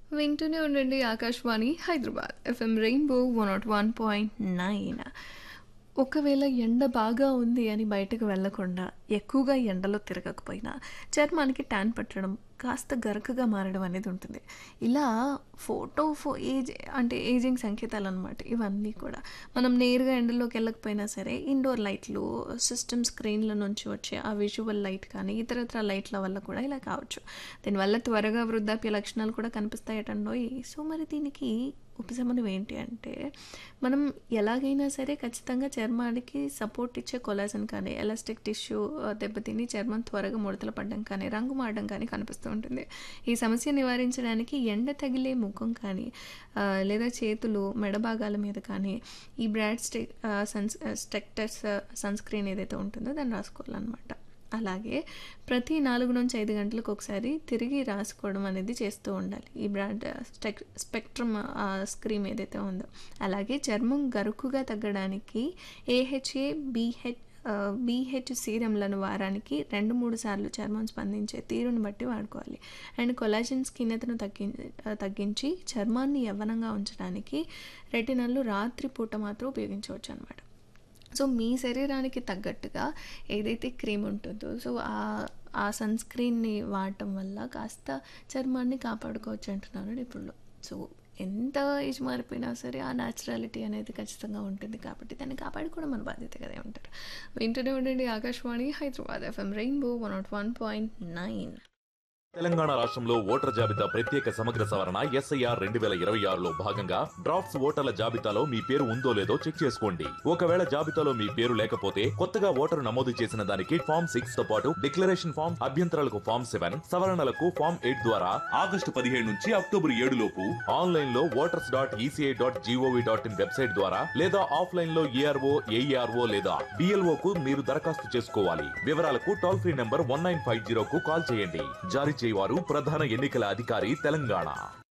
వింటూనే ఉండండి Akashvani Hyderabad FM rainbow one nought one point nine ఒకవేళ ఎండ బాగా ఉంది అని బయటకు వెళ్ళకుండా ఎక్కువగా ఎండలో తిరగకపోయినా చర్మానికి ట్యాన్ పట్టడం కాస్త గరకగా మారడం అనేది ఉంటుంది ఇలా ఫోటో ఫో ఏజ్ అంటే ఏజింగ్ సంకేతాలు అనమాట ఇవన్నీ కూడా మనం నేరుగా ఎండలోకి వెళ్ళకపోయినా సరే ఇండోర్ లైట్లు సిస్టమ్ స్క్రీన్ల నుంచి వచ్చే ఆ విజువల్ లైట్ కానీ ఇతరత్ర లైట్ల వల్ల కూడా ఇలా కావచ్చు దీనివల్ల త్వరగా వృద్ధాప్య లక్షణాలు కూడా కనిపిస్తాయటండోయ్ సో మరి దీనికి ఉపశమనం ఏంటి అంటే మనం ఎలాగైనా సరే ఖచ్చితంగా చర్మానికి సపోర్ట్ ఇచ్చే కొలాజన్ కానీ ఎలాస్టిక్ టిష్యూ దెబ్బతిని చర్మం త్వరగా ముడతలు పడడం కానీ రంగు మారడం కానీ కనిపిస్తూ ఉంటుంది ఈ సమస్య నివారించడానికి ఎండ తగిలే ముఖం కానీ ఆ, లేదా చేతులు మెడ భాగాల మీద కానీ ఈ బ్రాడ్ స్టె సన్ స్టెక్టర్స్ సన్ స్క్రీన్ ఏదైతే ఉంటుందో దాన్ని రాసుకోవాలన్నమాట అలాగే ప్రతి నాలుగు నుంచి ఐదు గంటలకు ఒకసారి తిరిగి రాసుకోవడం అనేది చేస్తూ ఉండాలి ఈ బ్రాండ్ స్టెక్ స్పెక్ట్రమ్ స్క్రీమ్ ఏదైతే ఉందో అలాగే చర్మం గరుకుగా తగ్గడానికి ఏహెచ్ఏ బీహెచ్ బీహెచ్ సీరంలను వారానికి రెండు మూడు సార్లు చర్మం స్పందించే తీరుని బట్టి వాడుకోవాలి అండ్ కొలాజిన్ స్కిన్నతను తగ్గి తగ్గించి చర్మాన్ని యవ్వనంగా ఉంచడానికి రెటినల్లు రాత్రిపూట మాత్రం ఉపయోగించవచ్చు అనమాట సో మీ శరీరానికి తగ్గట్టుగా ఏదైతే క్రీమ్ ఉంటుందో సో ఆ ఆ సన్ స్క్రీన్ని వాడటం వల్ల కాస్త చర్మాన్ని కాపాడుకోవచ్చు అంటున్నారు నిపుణులు సో ఎంత ఏజ్ మారిపోయినా సరే ఆ న్యాచురాలిటీ అనేది ఖచ్చితంగా ఉంటుంది కాబట్టి దాన్ని కాపాడుకోవడం మన బాధ్యత కదా ఉంటారు వింటూనే ఉండండి Akashvani Hyderabad FM rainbow one nought one point nine Telangana రాష్ట్రంలో ఓటర్ జాబితా ప్రత్యేక సమగ్ర సవరణ ఎస్ఐఆర్ రెండు వేల ఇరవై ఆరులో భాగంగా డ్రాఫ్ట్స్ ఓటర్ల జాబితాలో మీ పేరు ఉందో లేదో చెక్ చేసుకోండి ఒకవేళ జాబితాలో మీ పేరు లేకపోతే కొత్తగా ఓటరు నమోదు చేసిన దానికి ఫామ్ సిక్స్ తో పాటు డిక్లరేషన్ ఫామ్ అభ్యంతరాలకు ఫామ్ సెవెన్ సవరణలకు ఫామ్ ఎయిట్ ద్వారా ఆగస్టు పదిహేడు నుంచి అక్టోబర్ ఏడు లోపు ఆన్లైన్ లో voters dot ECI dot GOV dot in website ద్వారా లేదా ఆఫ్లైన్ లో ఏఆర్ఓ ఏఈఆర్ఓ లేదా డిఎల్ఓ కు మీరు దరఖాస్తు చేసుకోవాలి వివరాలకు toll free number one nine five zero కు కాల్ చేయండి జారీ చేయవారు ప్రధాన ఎన్నికల అధికారి తెలంగాణ